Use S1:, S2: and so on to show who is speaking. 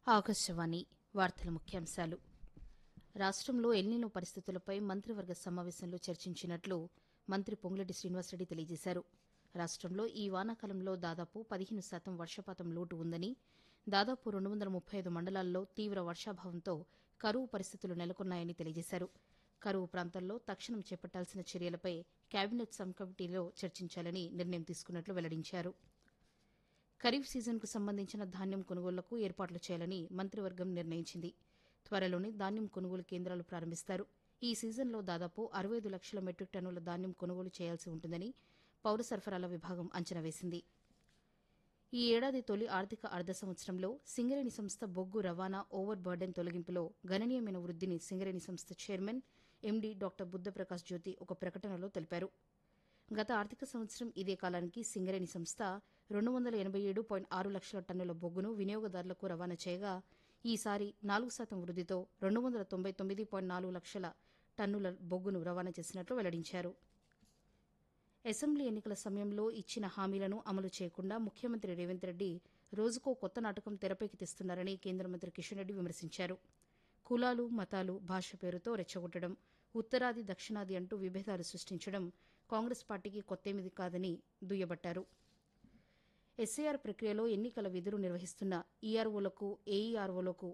S1: ఆకాశవాణి వార్తల ముఖ్యాంశాలు రాష్ట్రంలో ఎల్నినో పరిస్థితులపై మంత్రివర్గ సమావేశంలో చర్చించినట్లు మంత్రి పొంగులేటి శ్రీనివాసరెడ్డి తెలియజేశారు రాష్ట్రంలో ఈ వానాకాలంలో దాదాపు పదిహేను శాతం వర్షపాతం లోటు ఉందని దాదాపు రెండు వందల ముప్పై ఐదు మండలాల్లో తీవ్ర వర్షాభావంతో కరువు పరిస్థితులు నెలకొన్నాయని తెలియజేశారు కరువు ప్రాంతాల్లో తక్షణం చేపట్టాల్సిన చర్యలపై కేబినెట్ సబ్ కమిటీలో చర్చించాలని నిర్ణయం తీసుకున్నట్లు వెల్లడించారు ఖరీఫ్ సీజన్కు సంబంధించిన ధాన్యం కొనుగోళ్లకు ఏర్పాట్లు చేయాలని మంత్రివర్గం నిర్ణయించింది త్వరలోనే ధాన్యం కొనుగోలు కేంద్రాలు ప్రారంభిస్తారు ఈ సీజన్లో దాదాపు అరవై ఐదు లక్షల మెట్రిక్ టన్నుల ధాన్యం కొనుగోలు చేయాల్సి ఉంటుందని పౌర సరఫరాల విభాగం అంచనా వేసింది ఈ ఏడాది తొలి ఆర్థిక అర్ధ సంవత్సరంలో సింగరేణి సంస్థ బొగ్గు రవాణా ఓవర్ బర్డెన్ తొలగింపులో గణనీయమైన వృద్దిని సింగరేణి సంస్థ chairman MD doctor Buddhaprakash Jyothi ఒక ప్రకటనలో తెలిపారు గత ఆర్థిక సంవత్సరం ఇదే కాలానికి సింగరేణి సంస్థ రెండు వందల ఎనబై ఏడు పాయింట్ ఆరు లక్షల టన్నుల బొగ్గును వినియోగదారులకు రవాణా చేయగా ఈసారి నాలుగు శాతం వృద్దితో రెండు వందల తొంభై తొమ్మిది పాయింట్ నాలుగు లక్షల టన్నుల బొగ్గును రవాణా చేసినట్లు వెల్లడించారు అసెంబ్లీ ఎన్నికల సమయంలో ఇచ్చిన హామీలను అమలు చేయకుండా ముఖ్యమంత్రి రేవంత్ రెడ్డి రోజుకో కొత్త నాటకం తెరపైకి తెస్తున్నారని కేంద్ర మంత్రి కిషన్ రెడ్డి విమర్శించారు కులాలు మతాలు భాష పేరుతో రెచ్చగొట్టడం ఉత్తరాది దక్షిణాది అంటూ విభేదాలు సృష్టించడం కాంగ్రెస్ పార్టీకి కొత్తేమిది కాదని దుయ్యబట్టారు ఎస్ఐఆర్ ప్రక్రియలో ఎన్నికల విధులు నిర్వహిస్తున్న ఈఆర్ఓలకు ఏఈఆర్ఓలకు